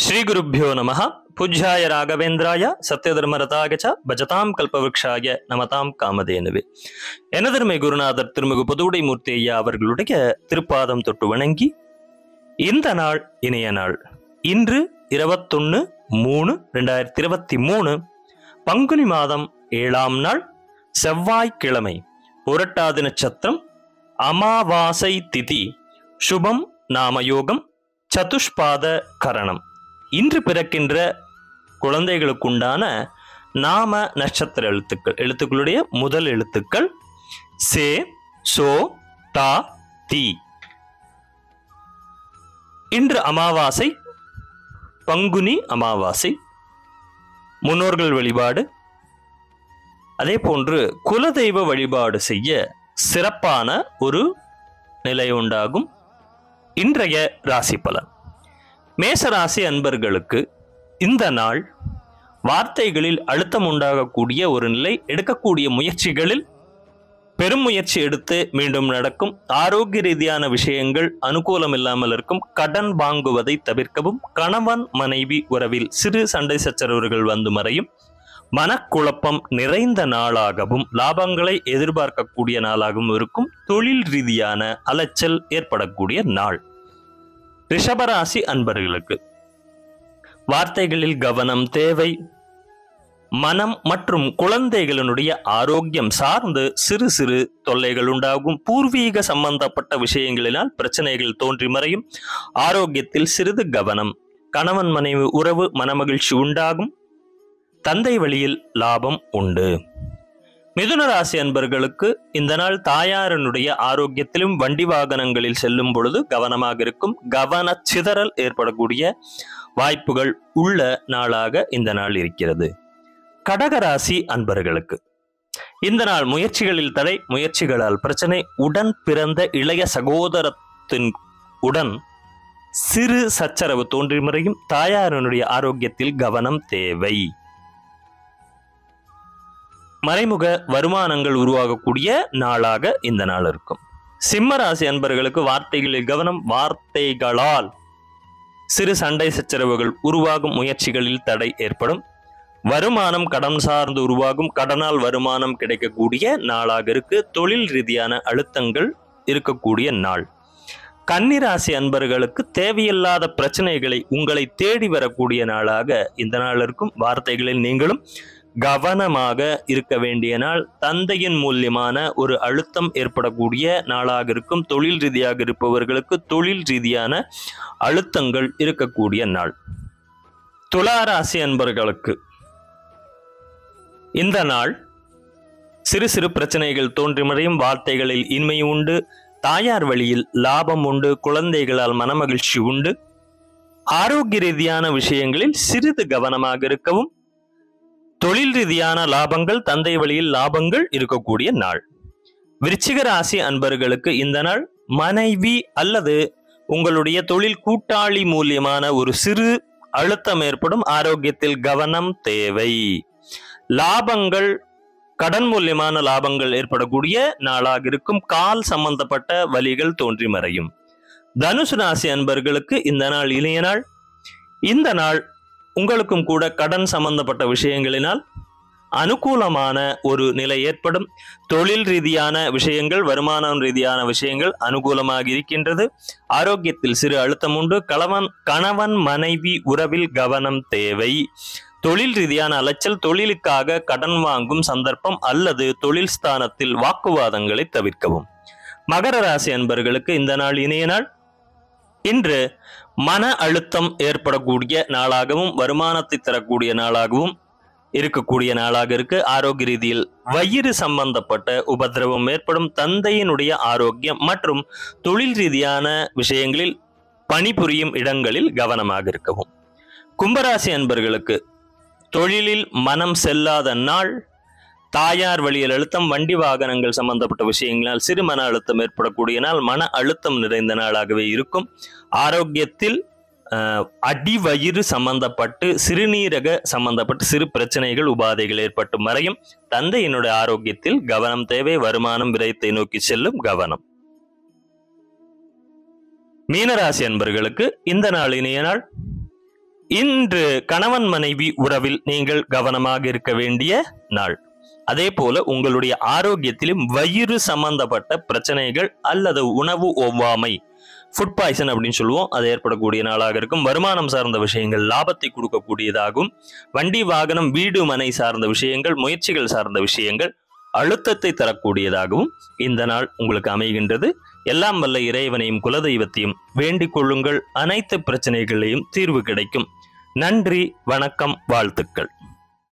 ಶ್ರೀಗುರುಭ್ಯೋ ನಮಃ ಪೂಜ್ಯಾಯ ರಾಘವೇಂದ್ರಾಯ சத்யதர்மரதாக ச பஜதாம் கல்பவருஷாய நமதாம் காமதேனுவே எனதருமை குருநாதர் திருமிகு புதுவுடை மூர்த்தி ஐயா அவர்களுடைய திருப்பாதம் தொட்டு வணங்கி இந்த நாள் இணைய நாள் இன்று இருபத்தொன்னு மூணு ரெண்டாயிரத்தி இருபத்தி மூணு பங்குனி மாதம் ஏழாம் நாள் செவ்வாய்க்கிழமை புரட்டாதி நட்சத்திரம் அமாவாசை திதி சுபம் நாமயோகம் சதுஷ்பாத கரணம் இன்று பிறக்கின்ற குழந்தைகளுக்குண்டான நாம நட்சத்திர எழுத்துக்கள் எழுத்துக்களுடைய முதல் எழுத்துக்கள் சே சோ தா தி இன்று அமாவாசை பங்குனி அமாவாசை முன்னோர்கள் வழிபாடு அதே போன்று குலதெய்வ வழிபாடு செய்ய சிறப்பான ஒரு நிலை உண்டாகும் இன்றைய ராசி பலன் மேசராசி அன்பர்களுக்கு இந்த நாள் வார்த்தைகளில் அழுத்தம் உண்டாகக்கூடிய ஒரு நிலை எடுக்கக்கூடிய முயற்சிகளில் பெரும் முயற்சி எடுத்து மீண்டும் நடக்கும் ஆரோக்கிய ரீதியான விஷயங்கள் அனுகூலம் இல்லாமல் இருக்கும் கடன் வாங்குவதை தவிர்க்கவும் கணவன் மனைவி உறவில் சிறு சண்டை சச்சரவுகள் வந்து மறையும் மனக்குழப்பம் நிறைந்த நாளாகவும் லாபங்களை எதிர்பார்க்கக்கூடிய நாளாகவும் இருக்கும் தொழில் ரீதியான அலைச்சல் ஏற்படக்கூடிய நாள் ரிஷபராசி அன்பர்களுக்கு வார்த்தைகளில் கவனம் தேவை மனம் மற்றும் குழந்தைகளினுடைய ஆரோக்கியம் சார்ந்து சிறு சிறு தொல்லைகள் உண்டாகும் பூர்வீக சம்பந்தப்பட்ட விஷயங்களினால் பிரச்சனைகள் தோன்றி மறையும் ஆரோக்கியத்தில் சிறிது கவனம் கணவன் மனைவி உறவு மனமகிழ்ச்சி உண்டாகும் தந்தை வழியில் லாபம் உண்டு மிதுன ராசி அன்பர்களுக்கு இந்த நாள் தாயாரனுடைய ஆரோக்கியத்திலும் வண்டி வாகனங்களில் செல்லும் பொழுது கவனமாக இருக்கும் கவன சிதறல் ஏற்படக்கூடிய வாய்ப்புகள் உள்ள நாளாக இந்த நாள் இருக்கிறது கடகராசி அன்பர்களுக்கு இந்த நாள் முயற்சிகளில் தடை முயற்சிகளால் பிரச்சனை உடன் பிறந்த இளைய சகோதரத்தின் உடன் சிறு சச்சரவு தோன்றி முறையும் தாயாரனுடைய ஆரோக்கியத்தில் கவனம் தேவை மறைமுக வருமானங்கள் உருவாகக்கூடிய நாளாக இந்த நாள் இருக்கும் சிம்ம ராசி அன்பர்களுக்கு வார்த்தைகளில் கவனம் வார்த்தைகளால் சிறு சண்டை சச்சரவுகள் உருவாகும் முயற்சிகளில் தடை ஏற்படும் வருமானம் கடன் சார்ந்து உருவாகும் கடனால் வருமானம் கிடைக்கக்கூடிய நாளாக இருக்கு தொழில் ரீதியான அழுத்தங்கள் இருக்கக்கூடிய நாள் கன்னிராசி அன்பர்களுக்கு தேவையில்லாத பிரச்சனைகளை உங்களை தேடி வரக்கூடிய நாளாக இந்த நாள் இருக்கும் வார்த்தைகளில் நீங்களும் கவனமாக இருக்க வேண்டிய நாள் தந்தையின் மூலியமான ஒரு அழுத்தம் ஏற்படக்கூடிய நாளாக இருக்கும் தொழில் ரீதியாக இருப்பவர்களுக்கு தொழில் ரீதியான அழுத்தங்கள் இருக்கக்கூடிய நாள் துளாராசி அன்பர்களுக்கு இந்த நாள் சிறு சிறு பிரச்சனைகள் தோன்றி மறையும் வார்த்தைகளில் இன்மை உண்டு தாயார் வழியில் லாபம் உண்டு குழந்தைகளால் மனமகிழ்ச்சி உண்டு ஆரோக்கிய ரீதியான விஷயங்களில் சிறிது கவனமாக இருக்கவும் தொழில் ரீதியான லாபங்கள் தந்தை வழியில் லாபங்கள் இருக்கக்கூடிய நாள் விருச்சிக ராசி அன்பர்களுக்கு இந்த நாள் மனைவி அல்லது உங்களுடைய தொழில் கூட்டாளி மூலியமான ஒரு சிறு அழுத்தம் ஏற்படும் ஆரோக்கியத்தில் கவனம் தேவை லாபங்கள் கடன் மூலியமான லாபங்கள் ஏற்படக்கூடிய நாளாக இருக்கும் கால் சம்பந்தப்பட்ட வலிகள் தோன்றி மறையும் தனுசு ராசி அன்பர்களுக்கு இந்த நாள் இளைய நாள் இந்த நாள் உங்களுக்கும் கூட கடன் சம்பந்தப்பட்ட விஷயங்களினால் அனுகூலமான ஒரு நிலை ஏற்படும் தொழில் ரீதியான விஷயங்கள் வருமானம் ரீதியான விஷயங்கள் அனுகூலமாக இருக்கின்றது ஆரோக்கியத்தில் சிறு அழுத்தம் உண்டு கணவன் கணவன் மனைவி உறவில் கவனம் தேவை தொழில் ரீதியான அலைச்சல் தொழிலுக்காக கடன் வாங்கும் சந்தர்ப்பம் அல்லது தொழில் ஸ்தானத்தில் வாக்குவாதங்களை தவிர்க்கவும் மகர ராசி அன்பர்களுக்கு இந்த நாள் இணைய நாள் இன்று மன அழுத்தம் ஏற்படக்கூடிய நாளாகவும் வருமானத்தை தரக்கூடிய நாளாகவும் இருக்கக்கூடிய நாளாக இருக்கு ஆரோக்கிய ரீதியில் வயிறு சம்பந்தப்பட்ட உபதிரவம் ஏற்படும் தந்தையினுடைய ஆரோக்கியம் மற்றும் தொழில் ரீதியான விஷயங்களில் பணிபுரியும் இடங்களில் கவனமாக இருக்கவும் கும்பராசி அன்பர்களுக்கு தொழிலில் மனம் செல்லாத நாள் தாயார் வழியில் அழுத்தம் வண்டி வாகனங்கள் சம்பந்தப்பட்ட விஷயங்களால் சிறு மன அழுத்தம் ஏற்படக்கூடிய நாள் மன அழுத்தம் நிறைந்த நாளாகவே இருக்கும் ஆரோக்கியத்தில் அஹ், அடிவயிறு சம்பந்தப்பட்டு சிறுநீரக சம்பந்தப்பட்டு சிறு பிரச்சனைகள் உபாதைகள் ஏற்பட்டு மறையும் தந்தையினுடைய ஆரோக்கியத்தில் கவனம் தேவை வருமானம் விரயத்தை நோக்கி செல்லும் கவனம் மீனராசி அன்பர்களுக்கு இந்த நாள் இனிய நாள் இன்று கணவன் மனைவி உறவில் நீங்கள் கவனமாக இருக்க வேண்டிய நாள் அதே போல உங்களுடைய ஆரோக்கியத்திலும் வயிறு சம்பந்தப்பட்ட பிரச்சனைகள் அல்லது உணவு ஒவ்வாமை ஃபுட் பாய்சன் அப்படின்னு சொல்லுவோம் அது ஏற்படக்கூடிய நாளாக இருக்கும் வருமானம் சார்ந்த விஷயங்கள் லாபத்தை கொடுக்கக்கூடியதாகும் வண்டி வாகனம் வீடு மனை சார்ந்த விஷயங்கள் முயற்சிகள் சார்ந்த விஷயங்கள் அழுத்தத்தை தரக்கூடியதாகவும் இந்த நாள் உங்களுக்கு அமைகின்றது எல்லாம் வல்ல இறைவனையும் குலதெய்வத்தையும் வேண்டிக் கொள்ளுங்கள் அனைத்து பிரச்சனைகளையும் தீர்வு கிடைக்கும் நன்றி வணக்கம் வாழ்த்துக்கள்